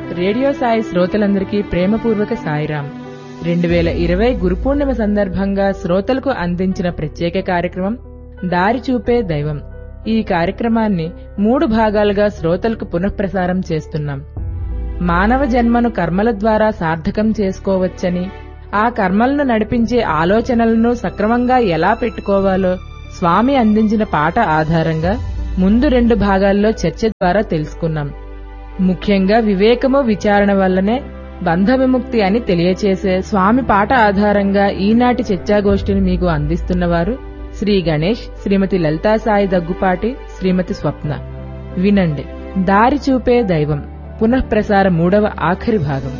Radio Sai శ్రోతలందరికీ ప్రేమపూర్వక సాయిరాం రెండు వేల ఇరవై గురుపూర్ణిమ సందర్భంగా శ్రోతలకు అందించిన ప్రత్యేక కార్యక్రమం దారి చూపే దైవం ఈ కార్యక్రమాన్ని మూడు భాగాలుగా శ్రోతలకు పునఃప్రసారం చేస్తున్నాం మానవ జన్మను కర్మల ద్వారా సార్థకం చేసుకోవచ్చని ఆ కర్మలను నడిపించే ఆలోచనలను సక్రమంగా ఎలా పెట్టుకోవాలో స్వామి అందించిన పాట ఆధారంగా ముందు రెండు భాగాల్లో చర్చ ద్వారా తెలుసుకున్నాం ముఖ్యంగా వివేకము విచారణ వల్లనే బంధ విముక్తి అని తెలియచేసే స్వామి పాట ఆధారంగా ఈనాటి చర్చాగోష్ఠిని మీకు అందిస్తున్నవారు శ్రీ గణేష్ శ్రీమతి లలితా సాయి దగ్గుపాటి శ్రీమతి స్వప్న వినండి దారి చూపే దైవం పునఃప్రసార మూడవ ఆఖరి భాగం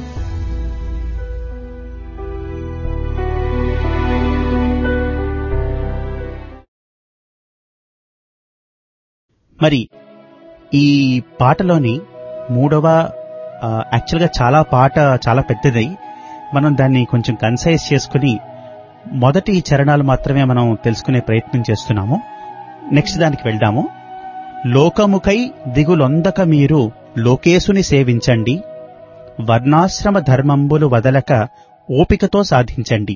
మరి ఈ పాటలోని మూడవ ఆ, యాక్చువల్గా చాలా పాట చాలా పెద్దది మనం దాన్ని కొంచెం కన్సైజ్ చేసుకుని మొదటి చరణాలు మాత్రమే మనం తెలుసుకునే ప్రయత్నం చేస్తున్నాము నెక్స్ట్ దానికి వెళ్దాము లోకముకై దిగులొందక మీరు లోకేశుని సేవించండి వర్ణాశ్రమ ధర్మంబులు వదలక ఓపికతో సాధించండి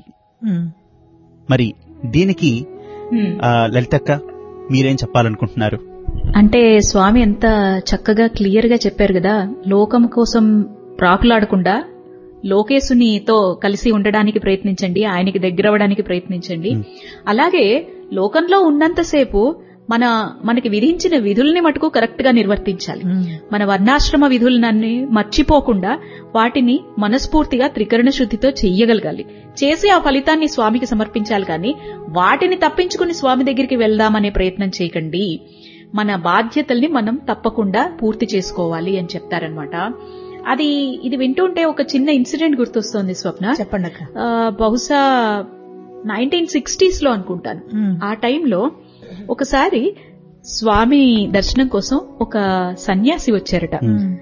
మరి దీనికి ఆ, లలితక్క మీరేం చెప్పాలనుకుంటున్నారు అంటే స్వామి ఎంత చక్కగా క్లియర్ గా చెప్పారు కదా లోకం కోసం ప్రాకులాడకుండా లోకేశునితో కలిసి ఉండడానికి ప్రయత్నించండి ఆయనకి దగ్గరవడానికి ప్రయత్నించండి అలాగే లోకంలో ఉన్నంతసేపు మన మనకి విధించిన విధుల్ని మటుకు కరెక్ట్ గా నిర్వర్తించాలి మన వర్ణాశ్రమ విధులన్నీ మర్చిపోకుండా వాటిని మనస్ఫూర్తిగా త్రికరణ శుద్ధితో చెయ్యగలగాలి చేసి ఆ ఫలితాన్ని స్వామికి సమర్పించాలి కానీ వాటిని తప్పించుకుని స్వామి దగ్గరికి వెళ్దామనే ప్రయత్నం చేయకండి మన బాధ్యతల్ని మనం తప్పకుండా పూర్తి చేసుకోవాలి అని చెప్తారనమాట అది ఇది వింటుంటే ఒక చిన్న ఇన్సిడెంట్ గుర్తొస్తోంది స్వప్న చెప్పండి అక్క ఆ, బహుశా నైన్టీన్ సిక్స్టీస్ లో అనుకుంటాను ఆ టైంలో ఒకసారి స్వామి దర్శనం కోసం ఒక సన్యాసి వచ్చారట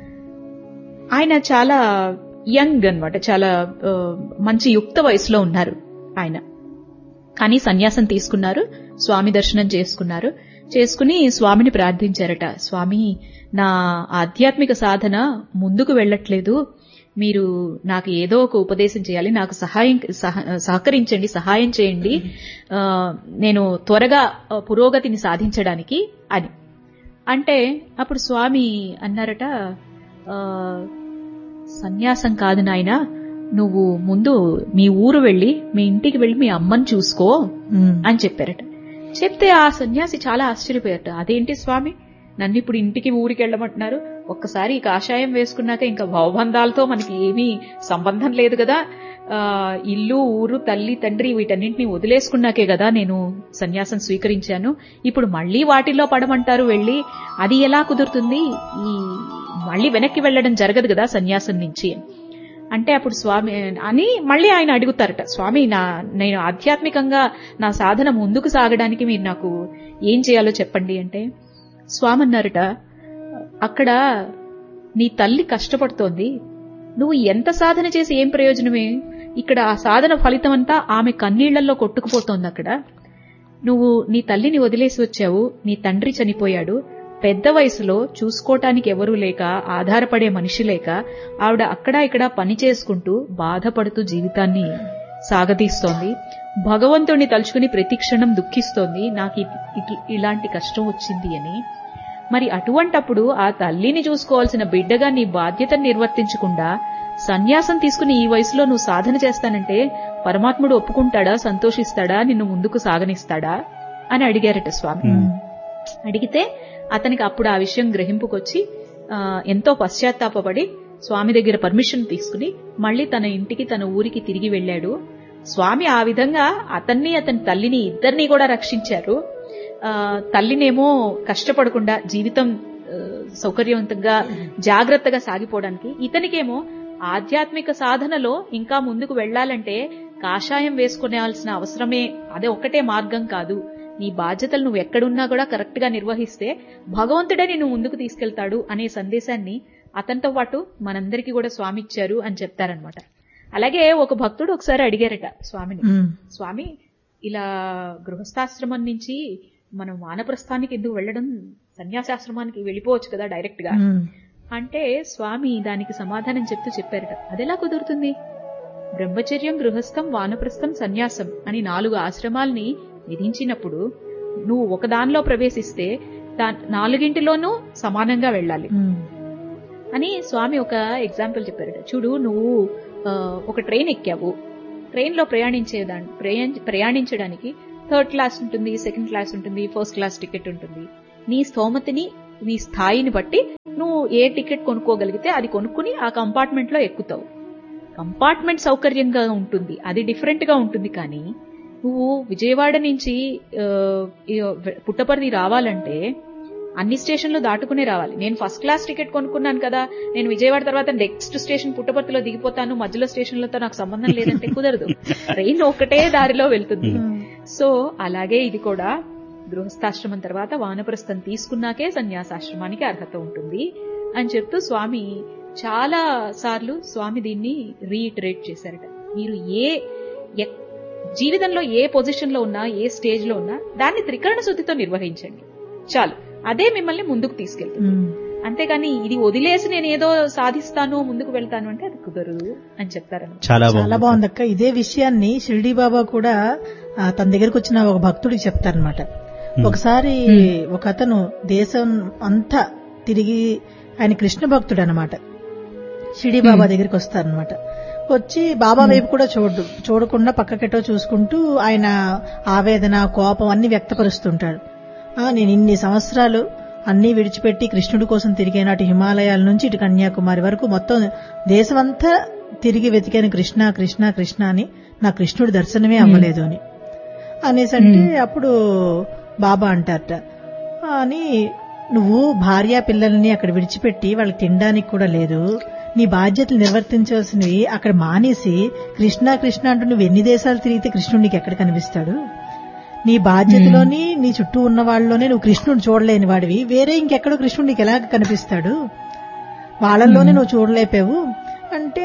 ఆయన చాలా యంగ్ అన్నమాట చాలా ఆ, మంచి యుక్త వయసులో ఉన్నారు ఆయన కానీ సన్యాసం తీసుకున్నారు స్వామి దర్శనం చేసుకున్నారు చేసుకుని స్వామిని ప్రార్థించారట స్వామి నా ఆధ్యాత్మిక సాధన ముందుకు వెళ్ళట్లేదు మీరు నాకు ఏదో ఒక ఉపదేశం చేయాలి నాకు సహాయం సహ- సహకరించండి సహాయం చేయండి ఆ, నేను త్వరగా ఆ, పురోగతిని సాధించడానికి అని అంటే అప్పుడు స్వామి అన్నారట ఆ, సన్యాసం కాదు నాయనా నువ్వు ముందు మీ ఊరు వెళ్ళి మీ ఇంటికి వెళ్ళి మీ అమ్మని చూసుకో అని చెప్పారట చెప్తే ఆ సన్యాసి చాలా ఆశ్చర్యపోయారట అదేంటి స్వామి నన్ను ఇప్పుడు ఇంటికి ఊరికి వెళ్ళమంటున్నారు ఒక్కసారి ఈ కాషాయం వేసుకున్నాక ఇంకా భవబంధాలతో మనకి ఏమీ సంబంధం లేదు కదా ఆ, ఇల్లు ఊరు తల్లి తండ్రి వీటన్నింటినీ వదిలేసుకున్నాకే కదా నేను సన్యాసం స్వీకరించాను ఇప్పుడు మళ్ళీ వాటిల్లో పడమంటారు వెళ్ళి అది ఎలా కుదురుతుంది ఈ మళ్ళీ వెనక్కి వెళ్ళడం జరగదు కదా సన్యాసం నుంచి అంటే అప్పుడు స్వామి అని మళ్ళీ ఆయన అడుగుతారట స్వామి నా నేను ఆధ్యాత్మికంగా నా సాధన ముందుకు సాగడానికి మీరు నాకు ఏం చేయాలో చెప్పండి అంటే స్వామి అన్నారట అక్కడ నీ తల్లి కష్టపడుతోంది నువ్వు ఎంత సాధన చేసి ఏం ప్రయోజనమే ఇక్కడ ఆ సాధన ఫలితం అంతా ఆమె కన్నీళ్లలో కొట్టుకుపోతోంది అక్కడ నువ్వు నీ తల్లిని వదిలేసి వచ్చావు నీ తండ్రి చనిపోయాడు పెద్ద వయసులో చూసుకోటానికి ఎవరూ లేక ఆధారపడే మనిషి లేక ఆవిడ అక్కడా ఇక్కడ పని చేసుకుంటూ బాధపడుతూ జీవితాన్ని సాగదీస్తోంది భగవంతుణ్ణి తలుచుకుని ప్రతి క్షణం దుఃఖిస్తోంది నాకు ఇ- ఇట్ల- ఇలాంటి కష్టం వచ్చింది అని మరి అటువంటప్పుడు ఆ తల్లిని చూసుకోవాల్సిన బిడ్డగా నీ బాధ్యతను నిర్వర్తించకుండా సన్యాసం తీసుకుని ఈ వయసులో నువ్వు సాధన చేస్తానంటే పరమాత్ముడు ఒప్పుకుంటాడా సంతోషిస్తాడా నిన్ను ముందుకు సాగనిస్తాడా అని అడిగారట స్వామి అడిగితే అతనికి అప్పుడు ఆ విషయం గ్రహింపుకొచ్చి ఆ, ఎంతో పశ్చాత్తాపపడి స్వామి దగ్గర పర్మిషన్ తీసుకుని మళ్ళీ తన ఇంటికి తన ఊరికి తిరిగి వెళ్ళాడు స్వామి ఆ విధంగా అతన్ని అతని తల్లిని ఇద్దరిని కూడా రక్షించారు ఆ, తల్లినేమో కష్టపడకుండా జీవితం ఆ, సౌకర్యవంతంగా జాగ్రత్తగా సాగిపోవడానికి ఇతనికేమో ఆధ్యాత్మిక సాధనలో ఇంకా ముందుకు వెళ్ళాలంటే కాషాయం వేసుకునేవాల్సిన అవసరమే అదే ఒకటే మార్గం కాదు నీ బాధ్యతలు నువ్వు ఎక్కడున్నా కూడా కరెక్ట్ గా నిర్వహిస్తే భగవంతుడే నిన్ను ముందుకు తీసుకెళ్తాడు అనే సందేశాన్ని అతనితో పాటు మనందరికీ కూడా స్వామి ఇచ్చారు అని చెప్తారనమాట అలాగే ఒక భక్తుడు ఒకసారి అడిగారట స్వామిని స్వామి ఇలా గృహస్థాశ్రమం నుంచి మనం వానప్రస్థానికి ఎందుకు వెళ్ళడం సన్యాసాశ్రమానికి వెళ్ళిపోవచ్చు కదా డైరెక్ట్ గా అంటే స్వామి దానికి సమాధానం చెప్తూ చెప్పారట అదెలా కుదురుతుంది బ్రహ్మచర్యం గృహస్థం వానప్రస్థం సన్యాసం అని నాలుగు ఆశ్రమాల్ని విధించినప్పుడు నువ్వు ఒక దానిలో ప్రవేశిస్తే దా నాలుగింటిలోనూ సమానంగా వెళ్ళాలి ఉమ్, అని స్వామి ఒక ఎగ్జాంపుల్ చెప్పారట చూడు నువ్వు ఆ, ఒక ట్రైన్ ఎక్కావు ట్రైన్ లో ప్రయాణించేదాన్ని ప్రయాణ- ప్రయాణించడానికి థర్డ్ క్లాస్ ఉంటుంది సెకండ్ క్లాస్ ఉంటుంది ఫస్ట్ క్లాస్ టికెట్ ఉంటుంది నీ స్తోమతిని నీ స్థాయిని బట్టి నువ్వు ఏ టికెట్ కొనుక్కోగలిగితే అది కొనుక్కుని ఆ కంపార్ట్మెంట్ లో ఎక్కుతావు కంపార్ట్మెంట్ సౌకర్యంగా ఉంటుంది అది డిఫరెంట్ గా ఉంటుంది కానీ నువ్వు విజయవాడ నుంచి ఆ, ఈ పుట్టపర్తి రావాలంటే అన్ని స్టేషన్లు దాటుకునే రావాలి నేను ఫస్ట్ క్లాస్ టికెట్ కొనుక్కున్నాను కదా నేను విజయవాడ తర్వాత నెక్స్ట్ స్టేషన్ పుట్టపర్తిలో దిగిపోతాను మధ్యలో స్టేషన్లతో నాకు సంబంధం లేదంటే కుదరదు ట్రైన్ ఒకటే దారిలో వెళ్తుంది ఉమ్, సో అలాగే ఇది కూడా గృహస్థాశ్రమం తర్వాత వానప్రస్థం తీసుకున్నాకే సన్యాసాశ్రమానికి అర్హత ఉంటుంది అని చెప్తూ స్వామి చాలా సార్లు స్వామి దీన్ని రీఇటరేట్ చేశారట మీరు ఏ ఎక్- జీవితంలో ఏ పొజిషన్ లో ఉన్నా ఏ స్టేజ్ లో ఉన్నా దాన్ని త్రికరణ శుద్ధితో నిర్వహించండి చాలు అదే మిమ్మల్ని ముందుకు తీసుకెళ్తుంది ఉమ్. అంతేగాని ఇది వదిలేసి నేను ఏదో సాధిస్తాను ముందుకు వెళ్తాను అంటే అది కుదరదు అని చెప్తారన్నమాట చాలా చాలా బాగుంది బాగుంది అక్క ఇదే విషయాన్ని షిరిడి బాబా కూడా ఆ, తన దగ్గరకు వచ్చిన ఒక భక్తుడికి చెప్తారనమాట ఒకసారి ఒక అతను దేశం అంతా తిరిగి ఆయన కృష్ణ భక్తుడు అనమాట షిరిడి బాబా దగ్గరికి వస్తారనమాట వచ్చి బాబా వైపు కూడా చూడు చూడకుండా పక్కకెటో చూసుకుంటూ ఆయన ఆవేదన కోపం అన్ని వ్యక్తపరుస్తుంటాడు ఆ, నేను ఇన్ని సంవత్సరాలు అన్ని విడిచిపెట్టి కృష్ణుడి కోసం తిరిగాను అటు హిమాలయాల నుంచి ఇటు కన్యాకుమారి వరకు మొత్తం దేశమంతా తిరిగి వెతికాను కృష్ణ కృష్ణ కృష్ణ అని నా కృష్ణుడి దర్శనమే అవ్వలేదు అని అనేసి అంటే అప్పుడు బాబా అంటారట అని నువ్వు భార్య పిల్లల్ని అక్కడ విడిచిపెట్టి వాళ్ళకి తినడానికి కూడా లేదు నీ బాధ్యతలు నిర్వర్తించవలసినవి అక్కడ మానేసి కృష్ణ కృష్ణ అంటూ నువ్వు ఎన్ని దేశాలు తిరిగితే కృష్ణుడు నీకు ఎక్కడ కనిపిస్తాడు నీ బాధ్యతలోని నీ చుట్టూ ఉన్న వాళ్ళలోనే నువ్వు కృష్ణుడు చూడలేని వాడివి వేరే ఇంకెక్కడో కృష్ణుడు నీకు ఎలా కనిపిస్తాడు వాళ్ళల్లోనే నువ్వు చూడలేపావు అంటే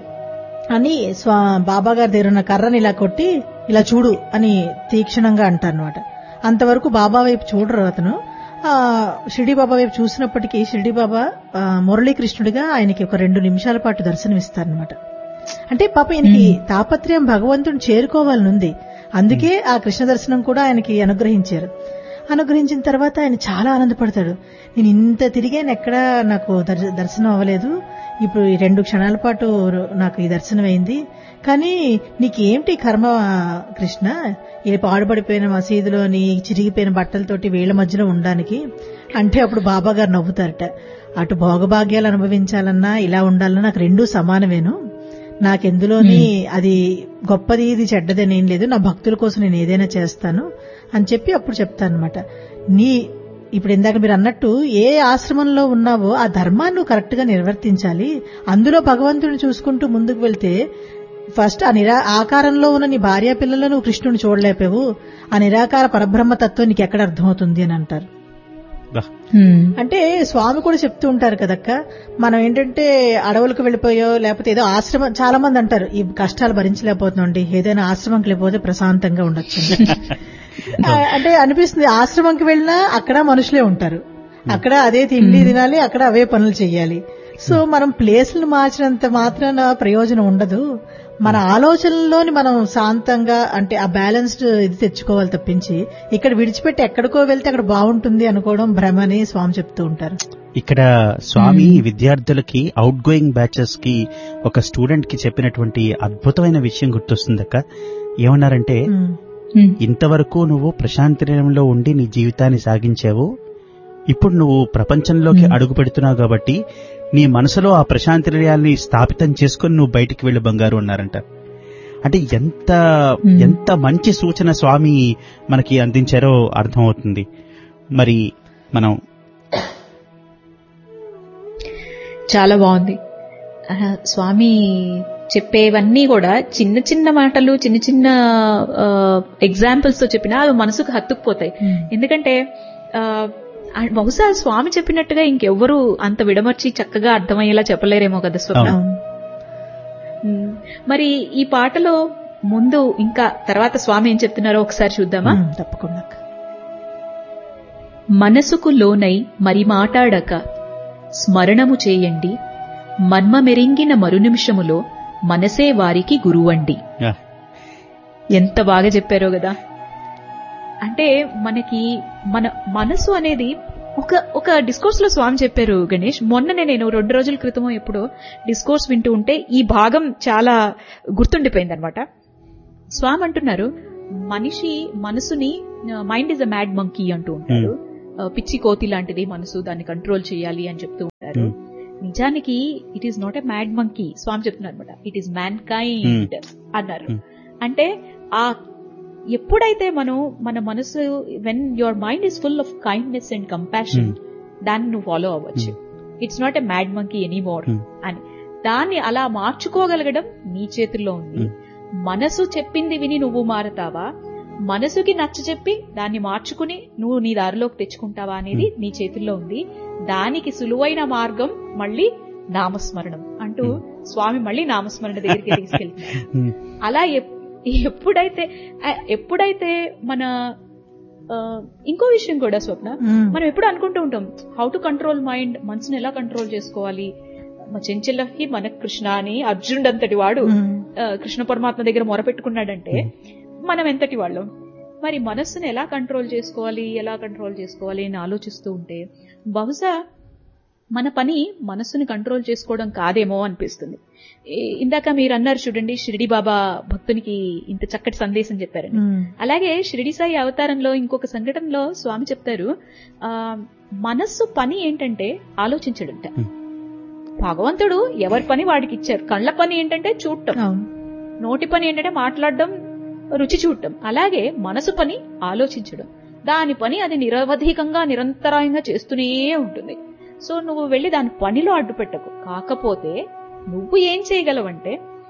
అని స్వా బాబా గారి దగ్గర ఉన్న కర్రని ఇలా కొట్టి ఇలా చూడు అని తీక్షణంగా అంటారనమాట అంతవరకు బాబా వైపు చూడరు అతను ఆ షిరిడి బాబా వైపు చూసినప్పటికీ షిరిడి బాబా ఆ, మురళీకృష్ణుడిగా ఆయనకి ఒక రెండు నిమిషాల పాటు దర్శనమిస్తారనమాట అంటే పాప ఈయనకి తాపత్రయం భగవంతుని చేరుకోవాలనుంది అందుకే ఆ కృష్ణ దర్శనం కూడా ఆయనకి అనుగ్రహించారు అనుగ్రహించిన తర్వాత ఆయన చాలా ఆనందపడతాడు నేను ఇంత తిరిగాను ఎక్కడా నాకు దర్శ- దర్శనం అవ్వలేదు ఇప్పుడు ఈ రెండు క్షణాల పాటు నాకు ఈ దర్శనం అయింది కానీ నీకేమిటి కర్మ కృష్ణ ఈ పాడుపడిపోయిన మసీదులోని చిరిగిపోయిన బట్టలతోటి వీళ్ళ మధ్యలో ఉండడానికి అంటే అప్పుడు బాబా గారు నవ్వుతారట అటు భోగభాగ్యాలు అనుభవించాలన్నా ఇలా ఉండాలన్నా నాకు రెండూ సమానమేను నాకెందులోని అది గొప్పది ఇది చెడ్డదని ఏం లేదు నా భక్తుల కోసం నేను ఏదైనా చేస్తాను అని చెప్పి అప్పుడు చెప్తాను అనమాట నీ ఇప్పుడు ఇందాక మీరు అన్నట్టు ఏ ఆశ్రమంలో ఉన్నావో ఆ ధర్మాన్ని నువ్వు కరెక్ట్ గా నిర్వర్తించాలి అందులో భగవంతుడిని చూసుకుంటూ ముందుకు వెళ్తే ఫస్ట్ ఆ నిరా ఆకారంలో ఉన్న నీ భార్య పిల్లల్లో నువ్వు కృష్ణుని చూడలేపావు ఆ నిరాకార పరబ్రహ్మ తత్వం నీకు ఎక్కడ అర్థమవుతుంది అని అంటారు బా. అంటే స్వామి కూడా చెప్తూ ఉంటారు కదక్క మనం ఏంటంటే అడవులకు వెళ్ళిపోయో లేకపోతే ఏదో ఆశ్రమం చాలా మంది అంటారు ఈ కష్టాలు భరించలేకపోతున్నాండి ఏదైనా ఆశ్రమంకి వెళ్ళిపోతే ప్రశాంతంగా ఉండొచ్చు ఆ, అంటే అనిపిస్తుంది ఆశ్రమంకి వెళ్ళినా అక్కడ మనుషులే ఉంటారు అక్కడ అదే తిండి తినాలి అక్కడ అవే పనులు చెయ్యాలి సో మనం ప్లేస్లు మార్చినంత మాత్రాన ప్రయోజనం ఉండదు మన ఆలోచనల్లోని మనం శాంతంగా అంటే ఆ బ్యాలెన్స్డ్ ఇది తెచ్చుకోవాలి తప్పించి ఇక్కడ విడిచిపెట్టి ఎక్కడికో వెళ్తే అక్కడ బాగుంటుంది అనుకోవడం భ్రమ అని స్వామి చెప్తూ ఉంటారు ఇక్కడ స్వామి విద్యార్థులకి అవుట్ గోయింగ్ బ్యాచెస్ కి ఒక స్టూడెంట్ కి చెప్పినటువంటి అద్భుతమైన విషయం గుర్తొస్తుందక్క ఏమన్నారంటే ఉమ్, ఇంతవరకు నువ్వు ప్రశాంతరంలో ఉండి నీ జీవితాన్ని సాగించావు ఇప్పుడు నువ్వు ప్రపంచంలోకి అడుగు పెడుతున్నావు కాబట్టి నీ మనసులో ఆ ప్రశాంతర్యాల్ని స్థాపితం చేసుకుని నువ్వు బయటికి వెళ్ళు బంగారు అన్నారంట అంటే ఎంత ఎంత మంచి సూచన స్వామి మనకి అందించారో అర్థమవుతుంది మరి మనం చాలా బాగుంది ఆ, స్వామి చెప్పేవన్నీ కూడా చిన్న చిన్న మాటలు చిన్న చిన్న ఎగ్జాంపుల్స్ తో చెప్పినా అవి మనసుకు హత్తుకుపోతాయి ఎందుకంటే ఆ, ఆ, బహుశా స్వామి చెప్పినట్టుగా ఇంకెవ్వరూ అంత విడమర్చి చక్కగా అర్థమయ్యేలా చెప్పలేరేమో కదా స్వప్న అవును. ఉమ్, మరి ఈ పాటలో ముందు ఇంకా తర్వాత స్వామి ఏం చెప్తున్నారో ఒకసారి చూద్దామా ఉమ్, తప్పకుండా అక్క. మనసుకు లోనై మరి మాటాడక స్మరణము చేయండి మన్మమెరింగిన మరునిమిషములో మనసే వారికి గురువండి యా. ఎంత బాగా చెప్పారో కదా అంటే మనకి మన మనసు అనేది ఒక ఒక డిస్కోర్స్ లో స్వామి చెప్పారు గణేష్ మొన్ననే నేను రెండు రోజుల క్రితమో ఎప్పుడో డిస్కోర్స్ వింటూ ఉంటే ఈ భాగం చాలా గుర్తుండిపోయింది అనమాట స్వామి అంటున్నారు మనిషి మనసుని mind is a mad monkey అంటూ ఉంటారు ఆ, పిచ్చి కోతి లాంటిది మనసు దాన్ని కంట్రోల్ చేయాలి అని చెప్తూ ఉంటారు Hmm. నిజానికి it is not a mad monkey Swami చెప్తున్నారు అనమాట ఇట్ ఈస్ మ్యాన్ కైండ్ అన్నారు Hmm. అంటే ఆ ఎప్పుడైతే మనం మన మనసు when your mind is full of kindness and compassion దాన్ని నువ్వు ఫాలో అవ్వచ్చు it's not a mad monkey anymore Hmm. అని దాన్ని అలా మార్చుకోగలగడం నీ చేతుల్లో ఉంది మనసు చెప్పింది విని నువ్వు మారతావా మనసుకి నచ్చ చెప్పి దాన్ని మార్చుకుని నువ్వు నీ దారిలోకి తెచ్చుకుంటావా అనేది నీ చేతుల్లో ఉంది దానికి సులువైన మార్గం మళ్ళీ నామస్మరణం అంటూ స్వామి మళ్ళీ నామస్మరణ దగ్గరికి తీసుకెళ్తున్నారు ఉమ్, అలా ఎప్- ఎప్పుడైతే ఆ, ఎప్పుడైతే మన ఆ, ఇంకో విషయం కూడా స్వప్న మ్మ్. మనం ఎప్పుడు అనుకుంటూ ఉంటాం హౌ టు కంట్రోల్ మైండ్ మనసుని ఎలా కంట్రోల్ చేసుకోవాలి మా చెంచెల్లకి మన కృష్ణ అని అర్జునుడు అంతటి వాడు మ్మ్. ఆ, కృష్ణ పరమాత్మ దగ్గర మొరపెట్టుకున్నాడంటే మనం ఎంతటి వాళ్ళం మరి మనస్సును ఎలా కంట్రోల్ చేసుకోవాలి ఎలా కంట్రోల్ చేసుకోవాలి అని ఆలోచిస్తూ ఉంటే బహుశా మన పని మనస్సుని కంట్రోల్ చేసుకోవడం కాదేమో అనిపిస్తుంది ఈ- ఇందాక మీరు అన్నారు చూడండి షిరిడి బాబా భక్తునికి ఇంత చక్కటి సందేశం చెప్పారని మ్మ్. అలాగే షిరిడి సాయి అవతారంలో ఇంకొక సంఘటనలో స్వామి చెప్తారు ఆ మనస్సు పని ఏంటంటే ఆలోచించడంట Hmm. భగవంతుడు ఎవరి పని వాడికి ఇచ్చారు కళ్ళ పని ఏంటంటే చూడటం అవును నోటి పని ఏంటంటే మాట్లాడడం రుచి చూడటం అలాగే మనసు పని ఆలోచించడం దాని పని అది నిరవధికంగా నిరంతరాయంగా చేస్తూనే ఉంటుంది సో నువ్వు వెళ్ళి దాని పనిలో అడ్డు పెట్టకు కాకపోతే నువ్వు ఏం చేయగలవంటే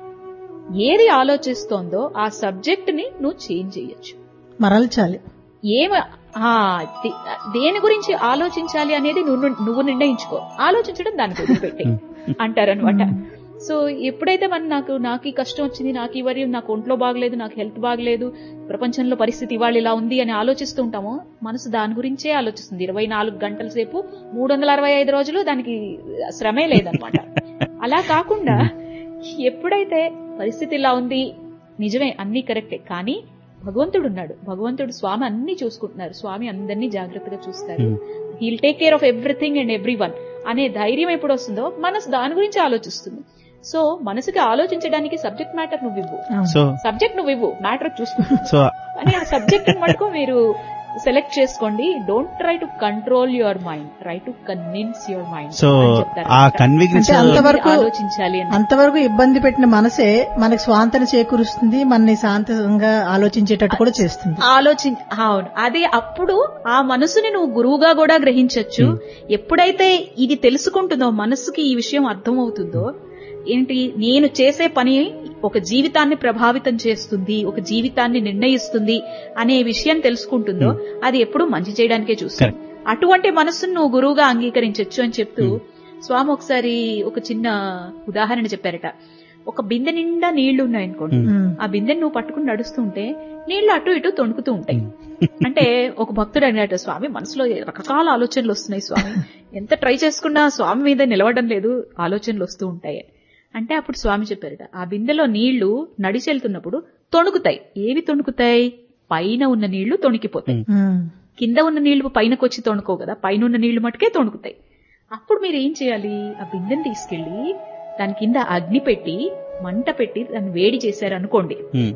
ఏది ఆలోచిస్తోందో ఆ సబ్జెక్ట్ ని నువ్వు చేంజ్ చేయొచ్చు మరల్చాలి ఏమ ఆ, దే- దేని గురించి ఆలోచించాలి అనేది నువ్వు నువ్వు నిర్ణయించుకో ఆలోచించడం దానికి వదిలిపెట్టి అంటారనమాట సో ఎప్పుడైతే మన నాకు నాకు ఈ కష్టం వచ్చింది నాకు ఈ వరి నాకు ఒంట్లో బాగలేదు నాకు హెల్త్ బాగలేదు ప్రపంచంలో పరిస్థితి ఇవాళ ఇలా ఉంది అని ఆలోచిస్తూ ఉంటామో మనసు దాని గురించే ఆలోచిస్తుంది ఇరవై నాలుగు గంటల సేపు మూడు వందల అరవై ఐదు రోజులు దానికి శ్రమే లేదనమాట అలా కాకుండా ఎప్పుడైతే పరిస్థితి ఇలా ఉంది నిజమే అన్ని కరెక్టే కానీ భగవంతుడు ఉన్నాడు భగవంతుడు స్వామి అన్ని చూసుకుంటున్నారు స్వామి అందరినీ జాగ్రత్తగా చూస్తారు he'll take care of everything and everyone అనే ధైర్యం ఎప్పుడు వస్తుందో మనసు దాని గురించి ఆలోచిస్తుంది సో మనసుకి ఆలోచించడానికి సబ్జెక్ట్ మ్యాటర్ నువ్వు ఇవ్వు అవును. సో సబ్జెక్ట్ నువ్వు ఇవ్వు మ్యాటర్ చూసుకో సో అని ఆ సబ్జెక్ట్ మటుకు మీరు సెలెక్ట్ చేసుకోండి don't try to control your mind try to convince your mind so ఆ కన్విన్స్ అంటే అంతవరకు ఆలోచించాలి అని అంతవరకు ఇబ్బంది పెట్టిన మనసే మనకి స్వాంతన చేకూరుస్తుంది మనని శాంతంగా ఆలోచించేటట్టు కూడా చేస్తుంది ఆలోచి అవును అది అప్పుడు ఆ మనసుని నువ్వు గురువుగా కూడా గ్రహించొచ్చు ఎప్పుడైతే ఇది తెలుసుకుంటుందో మనసుకి ఈ విషయం అర్థమవుతుందో ఏంటి నేను చేసే పని ఒక జీవితాన్ని ప్రభావితం చేస్తుంది ఒక జీవితాన్ని నిర్ణయిస్తుంది అనే విషయం తెలుసుకుంటుందో అది ఎప్పుడు మంచి చేయడానికే చూస్తుంది అటువంటి మనస్సును నువ్వు గురువుగా అంగీకరించొచ్చు అని చెప్తూ స్వామి ఒకసారి ఒక చిన్న ఉదాహరణ చెప్పారట ఒక బిందె నిండా నీళ్లు ఉన్నాయనుకోండి ఉమ్. ఆ బిందెని నువ్వు పట్టుకుని నడుస్తుంటే నీళ్లు అటు ఇటు తొణుకుతూ ఉంటాయి అంటే ఒక భక్తుడు అన్నట్టు స్వామి మనసులో రకరకాల ఆలోచనలు వస్తున్నాయి స్వామి ఎంత ట్రై చేసుకున్నా స్వామి మీద నిలవడం లేదు ఆలోచనలు వస్తూ ఉంటాయి అంటే అప్పుడు స్వామి చెప్పారట ఆ బిందెలో నీళ్లు నడిచెళ్తున్నప్పుడు తొణుకుతాయి ఏవి తొణుకుతాయి పైన ఉన్న నీళ్లు తొణికిపోతాయి ఉమ్. కింద ఉన్న నీళ్లు పైనకు వచ్చి తొణుకో కదా పైన ఉన్న నీళ్లు మటుకే తొణుకుతాయి అప్పుడు మీరు ఏం చేయాలి ఆ బిందెని తీసుకెళ్లి దాని కింద అగ్ని పెట్టి మంట పెట్టి దాన్ని వేడి చేశారు అనుకోండి ఉమ్,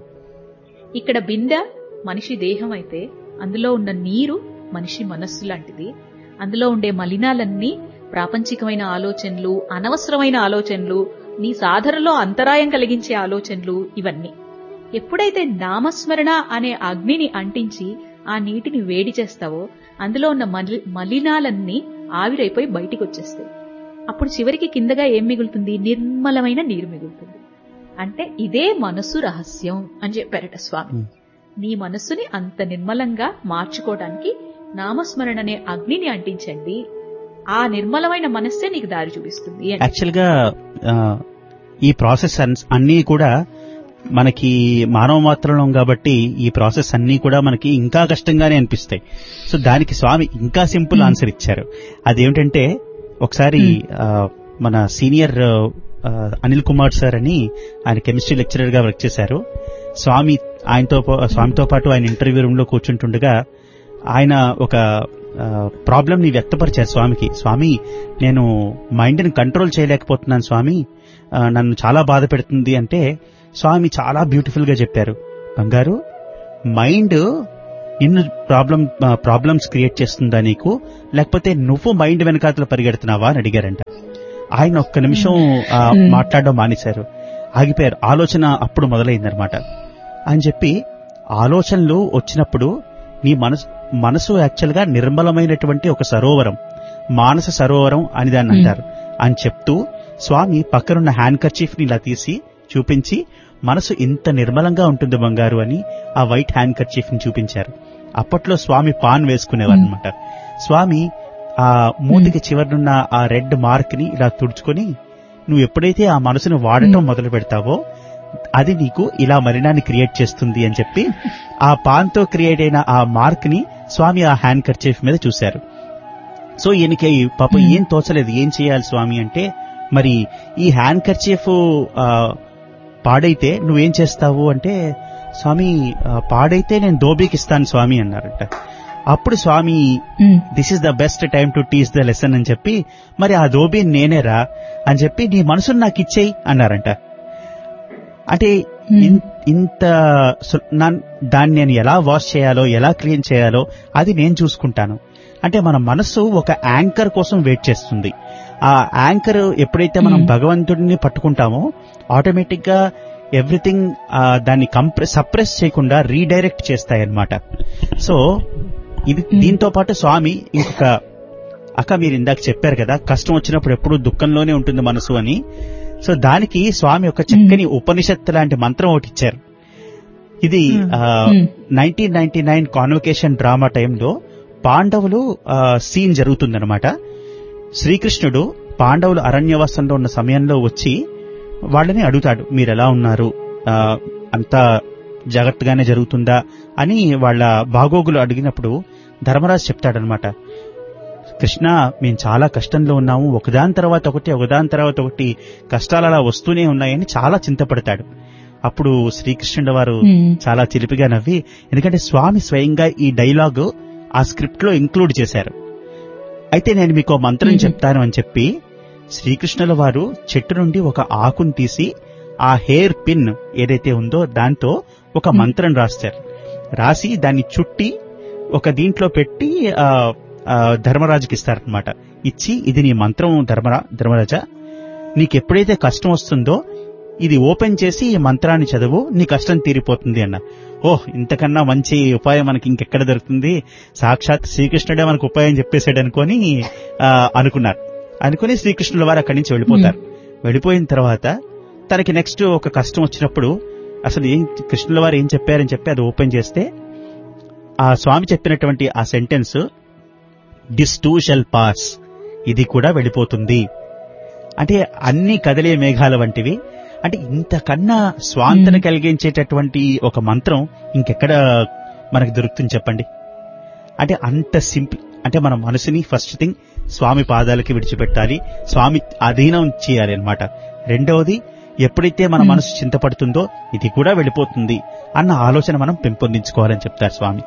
ఇక్కడ బిందె మనిషి దేహం అయితే అందులో ఉన్న నీరు మనిషి మనస్సు లాంటిది అందులో ఉండే మలినాలన్నీ ప్రాపంచికమైన ఆలోచనలు అనవసరమైన ఆలోచనలు నీ సాధనలో అంతరాయం కలిగించే ఆలోచనలు ఇవన్నీ ఎప్పుడైతే నామస్మరణ అనే అగ్నిని అంటించి ఆ నీటిని వేడి చేస్తావో అందులో ఉన్న మలి- మలినాలన్నీ ఆవిరైపోయి బయటికి వచ్చేస్తాయి అప్పుడు చివరికి కిందగా ఏం మిగులుతుంది నిర్మలమైన నీరు మిగులుతుంది అంటే ఇదే మనస్సు రహస్యం అని చెప్పారట స్వామి Hmm. నీ మనస్సుని అంత నిర్మలంగా మార్చుకోవడానికి నామస్మరణ అనే అగ్నిని అంటించండి ఆ నిర్మలమైన మనస్సే నీకు దారి చూపిస్తుంది అని. యాక్చువల్ గా ఆ, ఈ ప్రాసెస్ అన్- అన్నీ కూడా మనకి మానవ మాత్రంలో కాబట్టి ఈ ప్రాసెస్ అన్నీ కూడా మనకి ఇంకా కష్టంగానే అనిపిస్తాయి సో దానికి స్వామి ఇంకా సింపుల్ ఆన్సర్ ఇచ్చారు అదేమిటంటే ఒకసారి ఆ, మన సీనియర్ ఆ, అనిల్ కుమార్ సార్ అని ఆయన కెమిస్ట్రీ లెక్చరర్ గా వర్క్ చేశారు స్వామి ఆయనతో పా- స్వామితో పాటు ఆయన ఇంటర్వ్యూ రూమ్ లో కూర్చుంటుండగా ఆయన ఒక ప్రాబ్లం ని వ్యక్తపరిచారు స్వామికి స్వామి నేను మైండ్ ని కంట్రోల్ చేయలేకపోతున్నాను స్వామి ఆ, నన్ను చాలా బాధ పెడుతుంది అంటే స్వామి చాలా బ్యూటిఫుల్ గా చెప్పారు బంగారు మైండ్ నిన్ను ప్రాబ్లం ప్రాబ్లమ్స్ క్రియేట్ చేస్తుందా నీకు లేకపోతే నువ్వు మైండ్ వెనకాతల పరిగెడుతున్నావా అని అడిగారంట ఆయన ఒక్క నిమిషం ఆ, Hmm. మాట్లాడడం మానేశారు ఆగిపోయారు ఆలోచన అప్పుడు మొదలైందనమాట అని చెప్పి ఆలోచనలు వచ్చినప్పుడు నీ మనసు మనసు యాక్చువల్ గా నిర్మలమైనటువంటి ఒక సరోవరం మానస సరోవరం అని దాన్ని Hmm. అంటారు అని చెప్తూ స్వామి పక్కనున్న హ్యాండ్ కర్చీఫ్ ని ఇలా తీసి చూపించి మనసు ఇంత నిర్మలంగా ఉంటుంది బంగారు అని ఆ వైట్ హ్యాండ్ కర్చీఫ్ ని చూపించారు అప్పట్లో స్వామి పాన్ వేసుకునేవారు అనమాట స్వామి ఆ మూతికి చివరనున్న ఆ రెడ్ మార్క్ ని ఇలా తుడుచుకొని నువ్వు ఎప్పుడైతే ఆ మనసును వాడటం మొదలు పెడతావో అది నీకు ఇలా మలినాన్ని క్రియేట్ చేస్తుంది అని చెప్పి ఆ పాన్ తో క్రియేట్ అయిన ఆ మార్క్ ని స్వామి ఆ హ్యాండ్ కర్చీఫ్ మీద చూశారు సో ఈయనకి పాపం ఏం తోచలేదు ఏం చేయాలి స్వామి అంటే మరి ఈ హ్యాండ్ కర్చీఫ్ పాడైతే నువ్వేం చేస్తావు అంటే స్వామి ఆ, పాడైతే నేను దోబీకి ఇస్తాను స్వామి అన్నారంట అప్పుడు Swami um, this is the best time to teach the lesson అని చెప్పి మరి ఆ దోబీ నేనేరా అని చెప్పి నీ మనసును నాకు ఇచ్చేయి అన్నారంట అంటే ఇన్- ఇంత సు- నన్- దాన్ని నేను ఎలా వాష్ చేయాలో ఎలా క్లీన్ చేయాలో అది నేను చూసుకుంటాను అంటే మన మనసు ఒక యాంకర్ కోసం వెయిట్ చేస్తుంది ఆ యాంకర్ ఎప్పుడైతే మనం Hmm. భగవంతుడిని పట్టుకుంటామో ఆటోమేటిక్ గా ఎవ్రీథింగ్ దాన్ని కంప్రెస్ సప్రెస్ చేయకుండా రీడైరెక్ట్ చేస్తాయి అన్నమాట సో ఇది దీంతో పాటు స్వామి ఇంకొక అక్క మీరు ఇందాక చెప్పారు కదా కష్టం వచ్చినప్పుడు ఎప్పుడు దుఃఖంలోనే ఉంటుంది మనసు అని సో దానికి స్వామి ఒక చక్కని ఉపనిషత్తు లాంటి మంత్రం ఒకటి ఇచ్చారు ఇది Hmm. Nineteen ninety nine convocation drama టైంలో పాండవులు సీన్ జరుగుతుందన్నమాట శ్రీకృష్ణుడు పాండవులు అరణ్యవాసంలో ఉన్న సమయంలో వచ్చి వాళ్ళని అడుగుతాడు మీరు ఎలా ఉన్నారు ఆ, అంతా జాగ్రత్తగానే జరుగుతుందా అని వాళ్ళ బాగోగులు అడిగినప్పుడు ధర్మరాజు చెప్తాడనమాట కృష్ణ మేము చాలా కష్టంలో ఉన్నాము ఒకదాని తర్వాత ఒకటి ఒకదాని తర్వాత ఒకటి కష్టాలు అలా వస్తూనే ఉన్నాయని చాలా చింతపడతాడు అప్పుడు శ్రీకృష్ణుడు వారు ఉమ్, చాలా చిలిపిగా నవ్వి ఎందుకంటే స్వామి స్వయంగా ఈ డైలాగ్ ఆ స్క్రిప్ట్ లో ఇంక్లూడ్ చేశారు అయితే నేను మీకు ఓ మంత్రం మ్మ్. చెప్తాను అని చెప్పి శ్రీకృష్ణుల వారు చెట్టు నుండి ఒక ఆకును తీసి ఆ హెయిర్ పిన్ ఏదైతే ఉందో దాంతో ఒక మంత్రం రాస్తారు రాసి దాన్ని చుట్టి ఒక దీంట్లో పెట్టి ఆ, ఆ, ధర్మరాజుకి ఇస్తారనమాట ఇచ్చి ఇది నీ మంత్రం ధర్మరా ధర్మరాజా నీకు ఎప్పుడైతే కష్టం వస్తుందో ఇది ఓపెన్ చేసి ఈ మంత్రాన్ని చదువు నీ కష్టం తీరిపోతుంది అన్న ఓహ్ ఇంతకన్నా మంచి ఉపాయం మనకి ఇంకెక్కడ దొరుకుతుంది సాక్షాత్ శ్రీకృష్ణుడే మనకు ఉపాయం చెప్పేశాడు అనుకొని ఆ, అనుకున్నారు అనుకుని శ్రీకృష్ణుల వారు అక్కడి నుంచి వెళ్ళిపోతారు వెళ్ళిపోయిన తర్వాత తనకి నెక్స్ట్ ఒక కష్టం వచ్చినప్పుడు అసలు ఏం కృష్ణుల వారు ఏం చెప్పారని చెప్పి అది ఓపెన్ చేస్తే ఆ స్వామి చెప్పినటువంటి ఆ sentence this too shall pass ఇది కూడా వెళ్ళిపోతుంది అంటే అన్ని కదిలే మేఘాల వంటివి అంటే ఇంతకన్నా స్వాంతన Hmm. కలిగించేటటువంటి ఒక మంత్రం ఇంకెక్కడ మనకు దొరుకుతుంది చెప్పండి అంటే అంత సింపుల్ అంటే మన మనసుని ఫస్ట్ థింగ్ స్వామి పాదాలకి విడిచిపెట్టాలి స్వామి అధీనం చేయాలి అన్నమాట రెండవది ఎప్పుడైతే మన Hmm. మనసు చింతపడుతుందో ఇది కూడా వెళ్ళిపోతుంది అన్న ఆలోచన మనం పెంపొందించుకోవాలని చెప్తారు స్వామి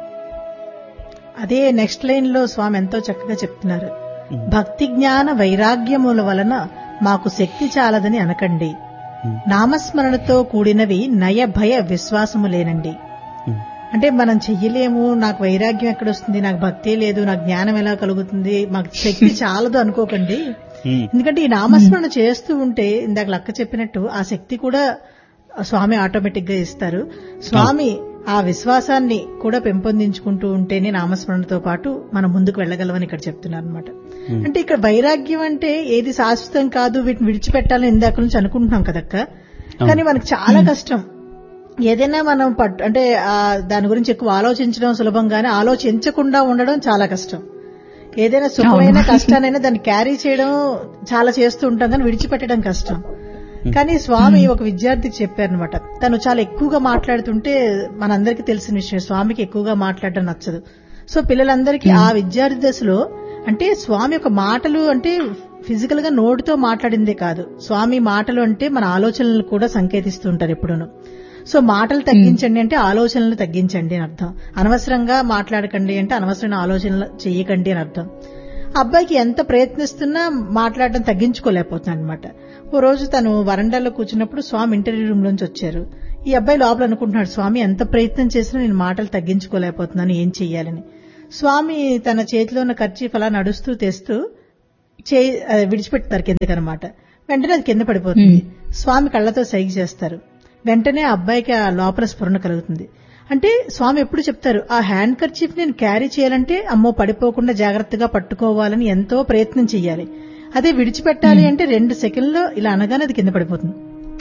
అదే నెక్స్ట్ లైన్ లో స్వామి ఎంతో చక్కగా చెప్తున్నారు Hmm. భక్తి జ్ఞాన వైరాగ్యముల వలన మాకు శక్తి చాలదని అనకండి Hmm. నామస్మరణతో కూడినవి నయ భయ విశ్వాసము లేనండి Hmm. అంటే మనం చెయ్యలేము నాకు వైరాగ్యం ఎక్కడొస్తుంది నాకు భక్తే లేదు నాకు జ్ఞానం ఎలా కలుగుతుంది మాకు శక్తి చాలదు అనుకోకండి Hmm. ఎందుకంటే ఈ నామస్మరణ చేస్తూ ఉంటే ఇందాక లక్క చెప్పినట్టు ఆ శక్తి కూడా స్వామి ఆటోమేటిక్ గా ఇస్తారు స్వామి ఆ విశ్వాసాన్ని కూడా పెంపొందించుకుంటూ ఉంటేనే నామస్మరణతో పాటు మనం ముందుకు వెళ్ళగలమని ఇక్కడ చెప్తున్నారు అనమాట Hmm. అంటే ఇక్కడ వైరాగ్యం అంటే ఏది శాశ్వతం కాదు వీటిని విడిచిపెట్టాలని ఇందాక నుంచి అనుకుంటున్నాం కదక్క కానీ మనకు చాలా కష్టం ఏదైనా మనం పట్టు అంటే ఆ దాని గురించి ఎక్కువ ఆలోచించడం సులభం కానీ ఆలోచించకుండా ఉండడం చాలా కష్టం ఏదైనా సుఖమైన అవును. కష్టానైనా దాన్ని క్యారీ చేయడం చాలా చేస్తూ ఉంటాం కానీ విడిచిపెట్టడం కష్టం కానీ స్వామి ఒక విద్యార్థికి చెప్పారనమాట తను చాలా ఎక్కువగా మాట్లాడుతుంటే మనందరికీ తెలిసిన విషయం స్వామికి ఎక్కువగా మాట్లాడడం నచ్చదు సో పిల్లలందరికీ ఆ విద్యార్థి దశలో అంటే స్వామి యొక్క మాటలు అంటే ఫిజికల్ గా నోటితో మాట్లాడిందే కాదు స్వామి మాటలు అంటే మన ఆలోచనలు కూడా సంకేతిస్తూ ఉంటారు ఎప్పుడూను సో మాటలు తగ్గించండి అంటే ఆలోచనలు తగ్గించండి అని అర్థం అనవసరంగా మాట్లాడకండి అంటే అనవసరమైన ఆలోచనలు చేయకండి అని అర్థం అబ్బాయికి ఎంత ప్రయత్నిస్తున్నా మాట్లాడడం తగ్గించుకోలేకపోతున్నాడు అనమాట ఓ రోజు తను వరండాలో కూర్చున్నప్పుడు స్వామి ఇంటర్వ్యూ రూమ్ లోంచి వచ్చారు ఈ అబ్బాయి లోపల అనుకుంటున్నాడు స్వామి ఎంత ప్రయత్నం చేసినా నేను మాటలు తగ్గించుకోలేకపోతున్నాను ఏం చెయ్యాలని స్వామి తన చేతిలో ఉన్న ఖర్చీఫ్ అలా నడుస్తూ తెస్తూ చేయి అది విడిచిపెడతారు కిందకనమాట వెంటనే అది కింద పడిపోతుంది స్వామి కళ్ళతో సైగ చేస్తారు వెంటనే ఆ అబ్బాయికి ఆ లోపల స్ఫురణ కలుగుతుంది అంటే స్వామి ఎప్పుడు చెప్తారు ఆ హ్యాండ్ కర్చీఫ్ నేను క్యారీ చేయాలంటే అమ్మో పడిపోకుండా జాగ్రత్తగా పట్టుకోవాలని ఎంతో ప్రయత్నం చెయ్యాలి అదే విడిచిపెట్టాలి అంటే రెండు సెకండ్లో ఇలా అనగానే అది కింద పడిపోతుంది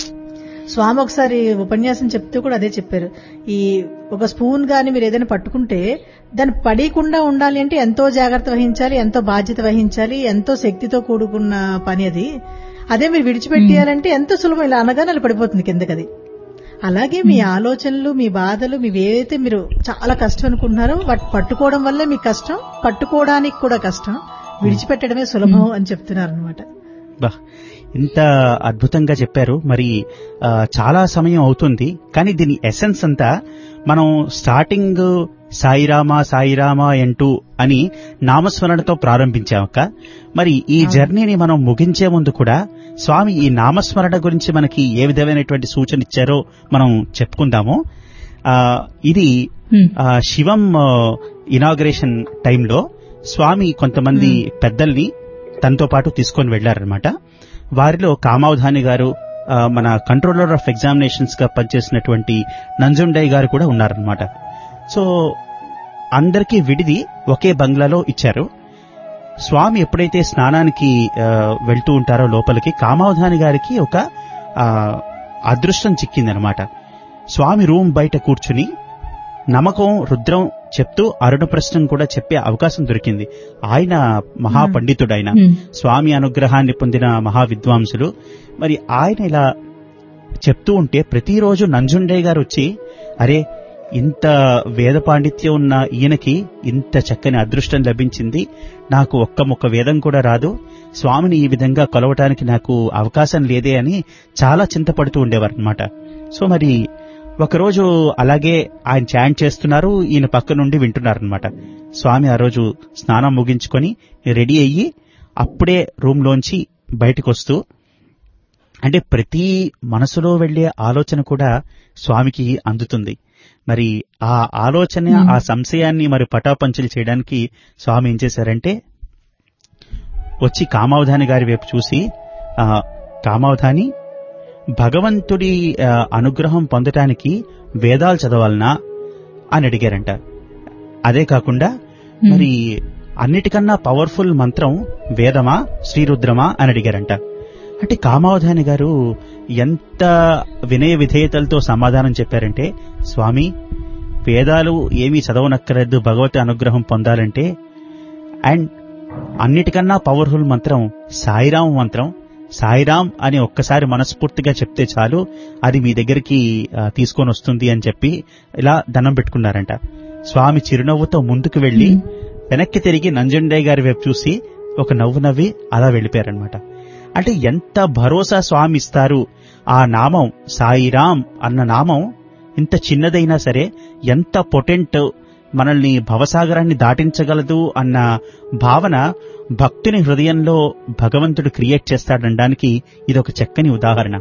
స్వామి ఒకసారి ఉపన్యాసం చెప్తూ కూడా అదే చెప్పారు ఈ ఒక స్పూన్ గాని మీరు ఏదైనా పట్టుకుంటే దాన్ని పడేయకుండా ఉండాలి అంటే ఎంతో జాగ్రత్త వహించాలి ఎంతో బాధ్యత వహించాలి ఎంతో శక్తితో కూడుకున్న పని అది అదే మీరు విడిచిపెట్టేయాలంటే ఎంతో సులభం ఇలా అనగానే అలా పడిపోతుంది కిందకది అలాగే మీ ఆలోచనలు మీ బాధలు మీ ఏవైతే మీరు చాలా కష్టం అనుకుంటున్నారో వాటి పట్టుకోవడం వల్లే మీ కష్టం పట్టుకోవడానికి కూడా కష్టం విడిచిపెట్టడమే సులభం అని చెప్తున్నారు అనమాట బా ఇంత అద్భుతంగా చెప్పారు మరి ఆ, చాలా సమయం అవుతుంది కానీ దీని ఎసెన్స్ అంతా మనం స్టార్టింగ్ సాయిరామా సాయిరామా అంటూ అని నామస్మరణతో ప్రారంభించామక్క మరి ఈ జర్నీని మనం ముగించే ముందు కూడా స్వామి ఈ నామస్మరణ గురించి మనకి ఏ విధమైనటువంటి సూచన ఇచ్చారో మనం చెప్పుకుందాము ఆ, ఇది హ్మ్. ఆ, శివం ఇనాగ్రేషన్ టైంలో స్వామి కొంతమంది పెద్దల్ని తనతో పాటు తీసుకొని వెళ్లారనమాట వారిలో కామావధాని గారు ఆ, మన కంట్రోలర్ ఆఫ్ ఎగ్జామినేషన్స్ గా పనిచేసినటువంటి నంజుండయ్ గారు కూడా ఉన్నారనమాట సో అందరికీ విడిది ఒకే బంగ్లాలో ఇచ్చారు స్వామి ఎప్పుడైతే స్నానానికి ఆ, వెళ్తూ ఉంటారో లోపలికి కామావధాని గారికి ఒక ఆ, అదృష్టం చిక్కిందనమాట స్వామి రూమ్ బయట కూర్చుని నమ్మకం రుద్రం చెప్తూ అరుణ ప్రశ్నం కూడా చెప్పే అవకాశం దొరికింది ఆయన మహాపండితుడు ఆయన హ్మ్. స్వామి అనుగ్రహాన్ని పొందిన మహా విద్వాంసులు మరి ఆయన ఇలా చెప్తూ ఉంటే ప్రతిరోజు నంజుండయ్య గారు వచ్చి అరే ఇంత వేద పాండిత్యం ఉన్న ఈయనకి ఇంత చక్కని అదృష్టం లభించింది నాకు ఒక్క ముక్క వేదం కూడా రాదు స్వామిని ఈ విధంగా కొలవటానికి నాకు అవకాశం లేదే అని చాలా చింతపడుతూ ఉండేవారు అనమాట సో మరి ఒకరోజు అలాగే ఆయన చాంట్ చేస్తున్నారు ఈయన పక్క నుండి వింటున్నారనమాట స్వామి ఆ రోజు స్నానం ముగించుకొని రెడీ అయ్యి అప్పుడే రూమ్ లోంచి బయటకు వస్తూ అంటే ప్రతి మనసులో వెళ్లే ఆలోచన కూడా స్వామికి అందుతుంది మరి ఆ ఆలోచన ఆ సంశయాన్ని మరి పటాపంచలు చేయడానికి స్వామి ఏం చేశారంటే వచ్చి కామావధాని గారి వైపు చూసి ఆ కామావధాని భగవంతుడి ఆ, అనుగ్రహం పొందటానికి వేదాలు చదవాలనా అని అడిగారంట అదే కాకుండా మరి అన్నిటికన్నా పవర్ఫుల్ మంత్రం వేదమా శ్రీరుద్రమా అని అడిగారంట అంటే కామావధాని గారు ఎంత వినయ విధేయతలతో సమాధానం చెప్పారంటే స్వామి వేదాలు ఏమీ చదవనక్కర్లేదు భగవతి అనుగ్రహం పొందాలంటే అండ్ అన్నిటికన్నా పవర్ఫుల్ మంత్రం సాయిరాం మంత్రం సాయిరాం అని ఒక్కసారి మనస్ఫూర్తిగా చెప్తే చాలు అది మీ దగ్గరికి ఆ, తీసుకొని వస్తుంది అని చెప్పి ఇలా దండం పెట్టుకున్నారంట స్వామి చిరునవ్వుతో ముందుకు వెళ్లి వెనక్కి తిరిగి నంజుండయ్య గారి వైపు చూసి ఒక నవ్వు నవ్వి అలా వెళ్ళిపోయారనమాట అంటే ఎంత భరోసా స్వామి ఇస్తారు ఆ నామం సాయిరాం అన్న నామం ఇంత చిన్నదైనా సరే ఎంత పొటెంట్ మనల్ని భవసాగరాన్ని దాటించగలదు అన్న భావన భక్తుని హృదయంలో భగవంతుడు క్రియేట్ చేస్తాడనడానికి ఇది ఒక చక్కని ఉదాహరణ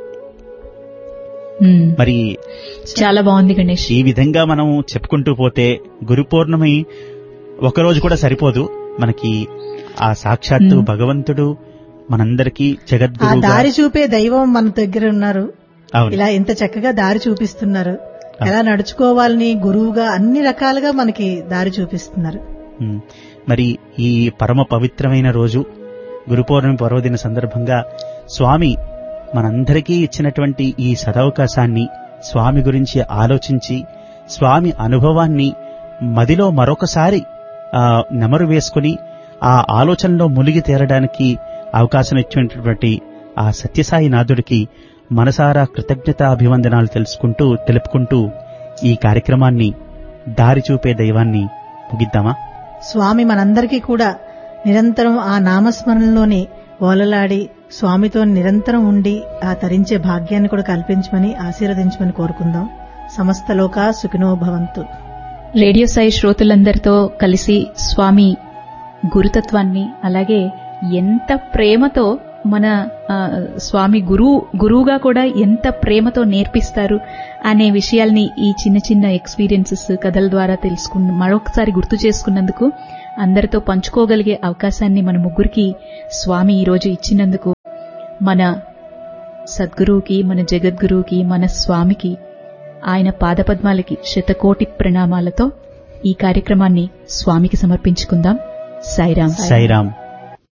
హ్మ్. మరి చాలా బాగుంది గణేష్ ఈ విధంగా మనం చెప్పుకుంటూ పోతే గురు పౌర్ణమి ఒకరోజు కూడా సరిపోదు మనకి ఆ సాక్షాత్తు మ్మ్. భగవంతుడు మనందరికీ ఆ జగద్గురువుగా దారి చూపే దైవం మన దగ్గర ఉన్నారు అవును ఇలా ఇంత చక్కగా దారి చూపిస్తున్నారు ఎలా నడుచుకోవాలని గురువుగా అన్ని రకాలుగా మనకి దారి చూపిస్తున్నారు మ్మ్. మరి ఈ పరమ పవిత్రమైన రోజు గురు పౌర్ణమి పర్వదిన సందర్భంగా స్వామి మనందరికీ ఇచ్చినటువంటి ఈ సదవకాశాన్ని స్వామి గురించి ఆలోచించి స్వామి అనుభవాన్ని మదిలో మరొకసారి ఆ, నెమరు వేసుకుని ఆ ఆలోచనలో మునిగి తేరడానికి అవకాశం ఇచ్చినటువంటి ఆ సత్యసాయి నాథుడికి మనసారా కృతజ్ఞత అభివందనాలు తెలుసుకుంటూ తెలుపుకుంటూ ఈ కార్యక్రమాన్ని దారి చూపే దైవాన్ని ముగిద్దామా స్వామి మనందరికీ కూడా నిరంతరం ఆ నామస్మరణలోని ఓలలాడి స్వామితో నిరంతరం ఉండి ఆ తరించే భాగ్యాన్ని కూడా కల్పించమని ఆశీర్వదించమని కోరుకుందాం సమస్త లోకా సుఖినో భవంతు రేడియో సాయి శ్రోతలందరితో కలిసి స్వామి గురుతత్వాన్ని అలాగే ఎంత ప్రేమతో మన ఆ, స్వామి గురువు గురువుగా కూడా ఎంత ప్రేమతో నేర్పిస్తారు అనే విషయాల్ని ఈ చిన్న చిన్న ఎక్స్పీరియన్సెస్ కథల ద్వారా తెలుసుకున్న మరొకసారి గుర్తు చేసుకున్నందుకు అందరితో పంచుకోగలిగే అవకాశాన్ని మన ముగ్గురికి స్వామి ఈరోజు ఇచ్చినందుకు మన సద్గురువుకి మన జగద్గురువుకి మన స్వామికి ఆయన పాదపద్మాలకి శతకోటి ప్రణామాలతో ఈ కార్యక్రమాన్ని స్వామికి సమర్పించుకుందాం సాయిరాం సాయిరామ్